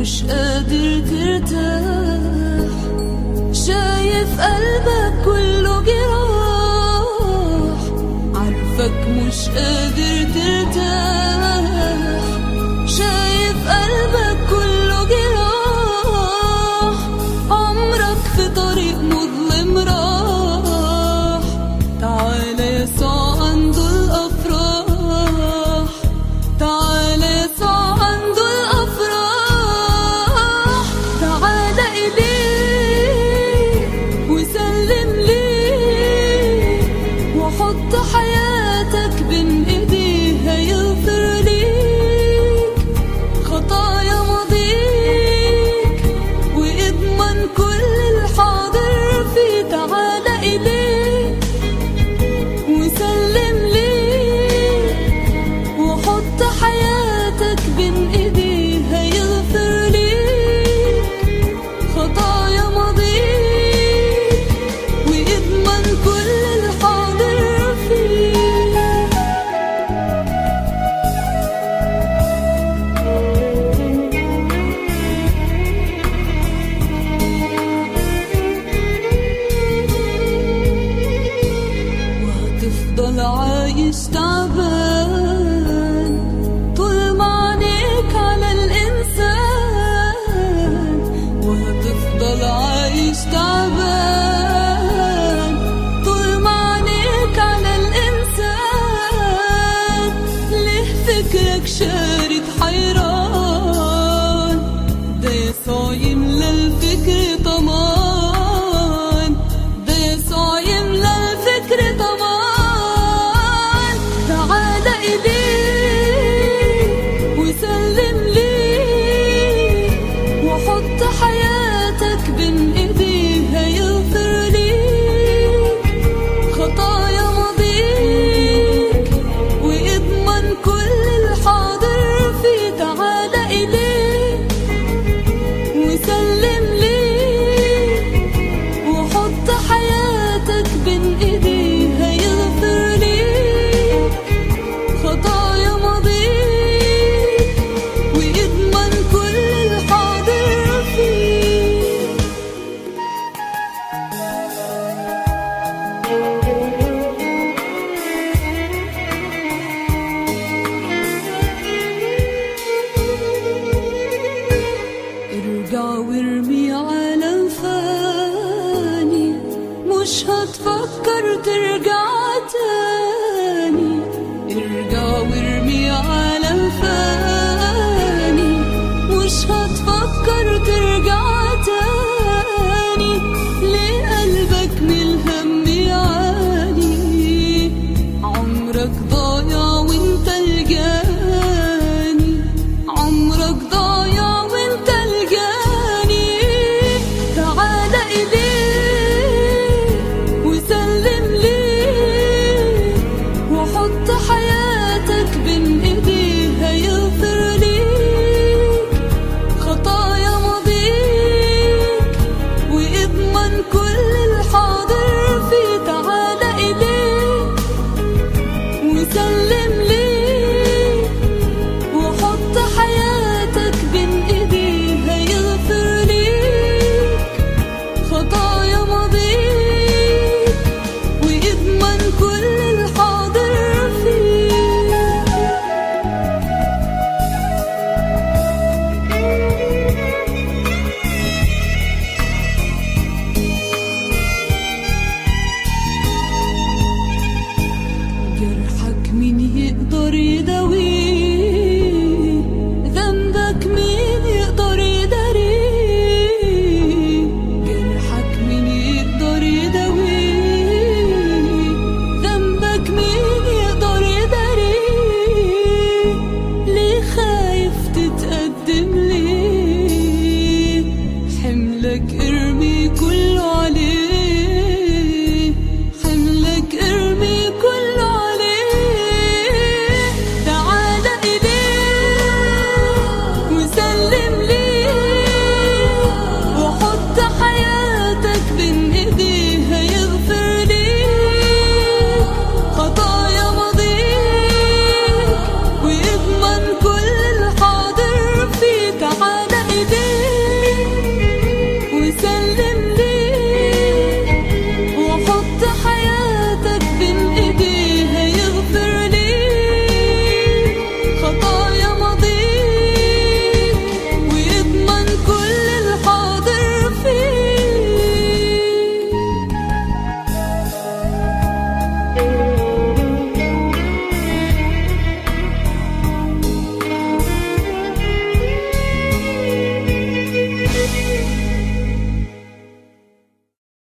مش قادر ترتاح شايف قلبك كله جراح عارفك مش قادر ترتاح شايف قلبك كله جراح عمرك في طريق مظلم راح تعالى يسوع عنده الأفراح تعالى يسوع عنده الأفراح تعالى إليه وسلم ليه وحط حياتك بين إيديه هيغفر ليك خطايا ماضيك واضمن كل الحاضر فيه تعالى إليه وسلم ليه وحط حياتك بين ايديه هيغفر ليك خطايا ماضيك ويضمن كل الحاضر فيه وهتفضل عايش تعبان طول ما عينيك على الإنسان وهتفضل عايش تعبان طول ما عينيك على الإنسان ليه فكرك شارد حيران ده يسوع يملى الفكر طمان ده يسوع يملى الفكر طمان تعالى إليه وسلم ليه وحط حياتك بين إيديه هيغفر ليك خطايا ماضيك ويضمن كل الحاضر فيه تعالى إليه وسلم ليه وحط حياتك بين ايديه هيغفر ليك خطايا ماضيك ويضمن كل الحاضر فيه ارجع وارمي عالم فاني مش هتفكر ترجع تاني ارجع وارمي عالم فاني مش هتفكر ترجع تاني ليه قلبك من الهم يعاني عمرك ضايع وانت الجاني عمرك ضايع وانت الجاني تعالى إليه وسلم ليه وحط حياتك بين ايديه هيغفر ليك خطايا ماضيك ويضمن كل